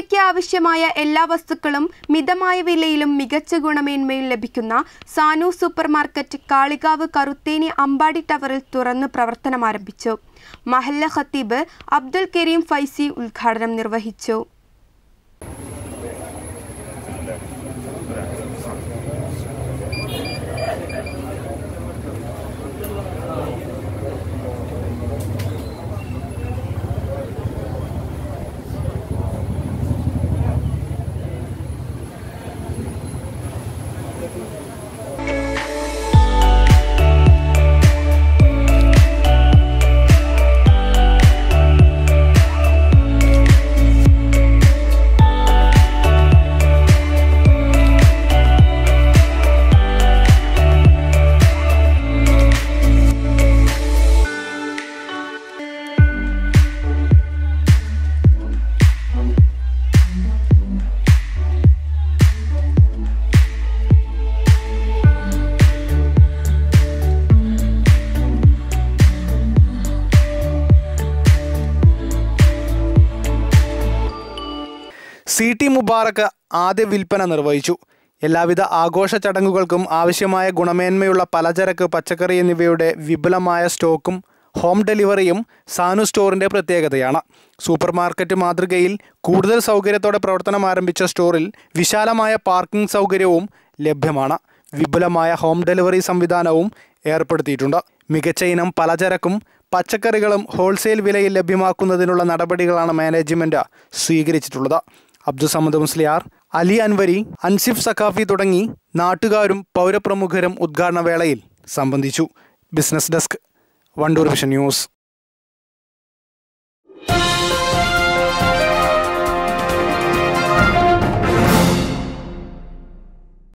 വിൽപ്പനയ്ക്ക് ആവശ്യമായ എല്ലാ വസ്തുക്കളും മിതമായ വിലയിലും മികച്ച ഗുണമേന്മയും ലഭിക്കുന്ന സാനു സൂപ്പർ മാർക്കറ്റ് കാളികാവ് കറുത്തേനി അമ്പാടി ടവറിൽ തുറന്ന് പ്രവർത്തനം ആരംഭിച്ചു മഹല്ല ഖത്തീബ് അബ്ദുൽ കരീം ഫൈസി ഉദ്ഘാടനം നിർവഹിച്ചു സി ടി മുബാറക്ക് ആദ്യ വിൽപ്പന നിർവഹിച്ചു എല്ലാവിധ ആഘോഷ ചടങ്ങുകൾക്കും ആവശ്യമായ ഗുണമേന്മയുള്ള പലചരക്ക് പച്ചക്കറി എന്നിവയുടെ വിപുലമായ സ്റ്റോക്കും ഹോം ഡെലിവറിയും സാനു സ്റ്റോറിന്റെ പ്രത്യേകതയാണ് സൂപ്പർ മാർക്കറ്റ് മാതൃകയിൽ കൂടുതൽ സൗകര്യത്തോടെ പ്രവർത്തനം ആരംഭിച്ച സ്റ്റോറിൽ വിശാലമായ പാർക്കിംഗ് സൗകര്യവും ലഭ്യമാണ് വിപുലമായ ഹോം ഡെലിവറി സംവിധാനവും ഏർപ്പെടുത്തിയിട്ടുണ്ട് മികച്ച ഇനം പലചരക്കും പച്ചക്കറികളും ഹോൾസെയിൽ വിലയിൽ ലഭ്യമാക്കുന്നതിനുള്ള നടപടികളാണ് മാനേജ്മെന്റ് സ്വീകരിച്ചിട്ടുള്ളത് അബ്ദുസമദ് മുസ്ലിയാർ അലി അൻവരി അൻസിഫ് സഖാഫി തുടങ്ങി നാട്ടുകാരും പൗരപ്രമുഖരും ഉദ്ഘാടന വേളയിൽ സംബന്ധിച്ചു business desk Wandoor vision news